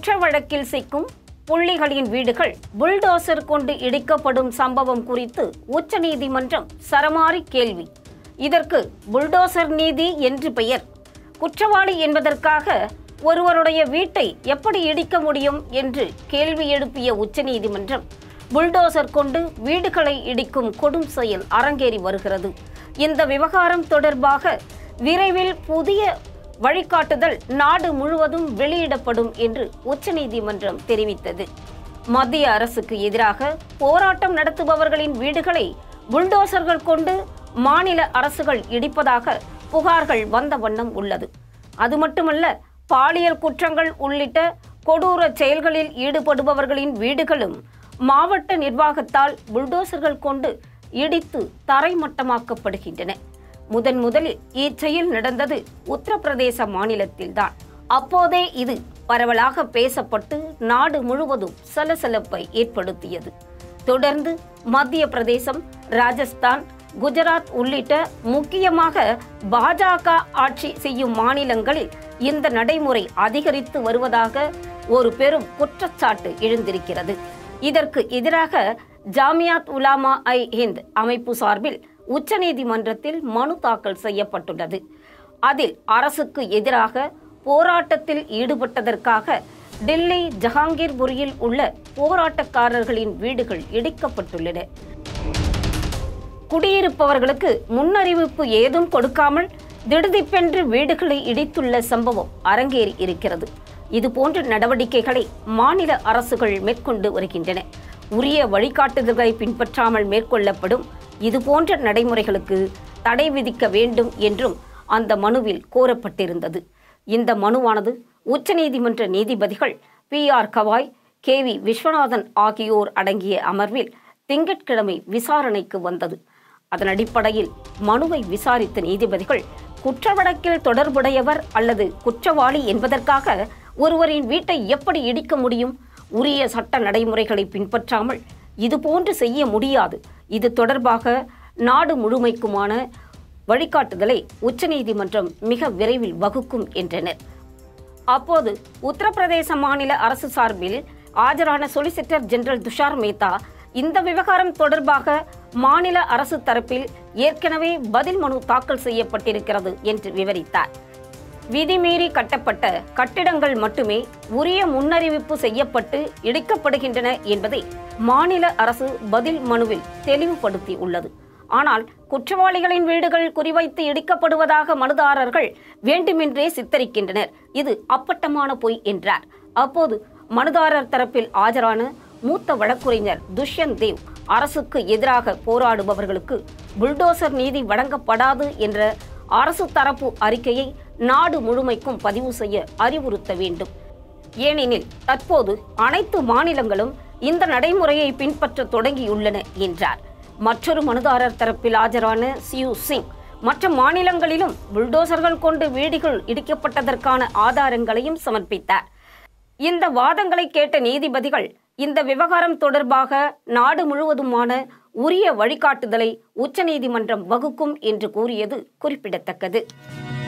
குற்ற வழக்கில் சிக்கும் புள்ளிகளின் வீடுகள் புல்டோசர் கொண்டு இடிக்கப்படும் சம்பவம் குறித்து உச்சநீதிமன்றம் சரமாரி கேள்வி இதற்கு புல்டோசர் நீதி என்று பெயர் குற்றவாளி என்பதற்காக ஒருவருடைய வீட்டை எப்படி இடிக்க முடியும் என்று கேள்வி எழுப்பிய உச்சநீதிமன்றம் புல்டோசர் கொண்டு வீடுகளை இடிக்கும் கொடும் செயல் அரங்கேறி வருகிறது இந்த விவகாரம் தொடர்பாக விரைவில் புதிய வழிகாட்டுதல் நாடு முழுவதும் வெளியிடப்படும் என்று உச்சநீதிமன்றம் தெரிவித்தது மத்திய அரசுக்கு எதிராக போராட்டம் நடத்துபவர்களின் வீடுகளை புல்டோசர்கள் கொண்டு மாநில அரசுகள் இடிப்பதாக புகார்கள் வந்த வண்ணம் உள்ளது அது மட்டுமல்ல பாலியல் குற்றங்கள் உள்ளிட்ட கொடூர செயல்களில் ஈடுபடுபவர்களின் வீடுகளும் மாவட்ட நிர்வாகத்தால் புல்டோசர்கள் கொண்டு இடித்து தரைமட்டமாக்கப்படுகின்றன முதன் முதலில் இச்செயல் நடந்தது உத்தரப்பிரதேச மாநிலத்தில்தான் அப்போதே இது பரவலாக பேசப்பட்டு நாடு முழுவதும் சலசலப்பை ஏற்படுத்தியது தொடர்ந்து மத்திய பிரதேசம் ராஜஸ்தான் குஜராத் உள்ளிட்ட முக்கியமாக பாஜக ஆட்சி செய்யும் மாநிலங்களில் இந்த நடைமுறை அதிகரித்து வருவதாக ஒரு பெரும் குற்றச்சாட்டு எழுந்திருக்கிறது இதற்கு எதிராக ஜாமியாத் உலாமா ஐ ஹிந்த் அமைப்பு சார்பில் உச்சநீதிமன்றத்தில் மனு தாக்கல் செய்யப்பட்டுள்ளது அதில் அரசுக்கு எதிராக போராட்டத்தில் ஈடுபட்டதற்காக டெல்லி ஜஹாங்கீர்புரியில் உள்ள போராட்டக்காரர்களின் வீடுகள் இடிக்கப்பட்டுள்ளன குடியிருப்பவர்களுக்கு முன்னறிவிப்பு ஏதும் கொடுக்காமல் திடுதிப்பென்று வீடுகளை இடித்துள்ள சம்பவம் அரங்கேறி இருக்கிறது இதுபோன்ற நடவடிக்கைகளை மாநில அரசுகள் மேற்கொண்டு வருகின்றன உரிய வழிகாட்டுதல்களை பின்பற்றாமல் மேற்கொள்ளப்படும் இதுபோன்ற நடைமுறைகளுக்கு தடை விதிக்க வேண்டும் என்றும் அந்த மனுவில் கோரப்பட்டிருந்தது இந்த மனுவானது உச்சநீதிமன்ற நீதிபதிகள் பி ஆர் கவாய் கே வி விஸ்வநாதன் ஆகியோர் அடங்கிய அமர்வில் திங்கட்கிழமை விசாரணைக்கு வந்தது அதன் அடிப்படையில் மனுவை விசாரித்த நீதிபதிகள் குற்ற வழக்கில் தொடர்புடையவர் அல்லது குற்றவாளி என்பதற்காக ஒருவரின் வீட்டை எப்படி இடிக்க முடியும் உரிய சட்ட நடைமுறைகளை பின்பற்றாமல் இதுபோன்று செய்ய முடியாது இது தொடர்பாக நாடு முழுமைக்குமான வழிகாட்டுதலை உச்சநீதிமன்றம் மிக விரைவில் வகுக்கும் என்றனர் அப்போது உத்தரப்பிரதேச மாநில அரசு சார்பில் ஆஜரான சொலிசிட்டர் ஜெனரல் துஷார் மேத்தா இந்த விவகாரம் தொடர்பாக மாநில அரசு தரப்பில் ஏற்கனவே பதில் மனு தாக்கல் செய்யப்பட்டிருக்கிறது என்று விவரித்தார் விதிமீறி கட்டப்பட்ட கட்டிடங்கள் மட்டுமே உரிய முன்னறிவிப்பு செய்யப்பட்டு இடிக்கப்படுகின்றன என்பதை மாநில அரசு பதில் மனுவில் தெளிவுபடுத்தி உள்ளது ஆனால் குற்றவாளிகளின் வீடுகள் குறிவைத்து இடிக்கப்படுவதாக மனுதாரர்கள் வேண்டுமென்றே சித்தரிக்கின்றனர் இது அப்பட்டமான பொய் என்றார் அப்போது மனுதாரர் தரப்பில் ஆஜரான மூத்த வழக்குரைஞர் துஷ்யந்த் தேவ் அரசுக்கு எதிராக போராடுபவர்களுக்கு புல்டோசர் நீதி வழங்கப்படாது என்ற அரசு தரப்பு அறிக்கையை நாடு முழுமைக்கும் பதிவு செய்ய அறிவுறுத்த வேண்டும் ஏனெனில் தற்போது அனைத்து மாநிலங்களும் இந்த நடைமுறையை பின்பற்ற தொடங்கியுள்ளன என்றார் மற்றொரு மனுதாரர் தரப்பில் ஆஜரான சியூ சிங் மற்ற மாநிலங்களிலும் புல்டோசர்கள் கொண்டு வீடுகள் இடிக்கப்பட்டதற்கான ஆதாரங்களையும் சமர்ப்பித்தார் இந்த வாதங்களை கேட்ட நீதிபதிகள் இந்த விவகாரம் தொடர்பாக நாடு முழுவதுமான உரிய வழிகாட்டுதலை உச்சநீதிமன்றம் வகுக்கும் என்று கூறியது குறிப்பிடத்தக்கது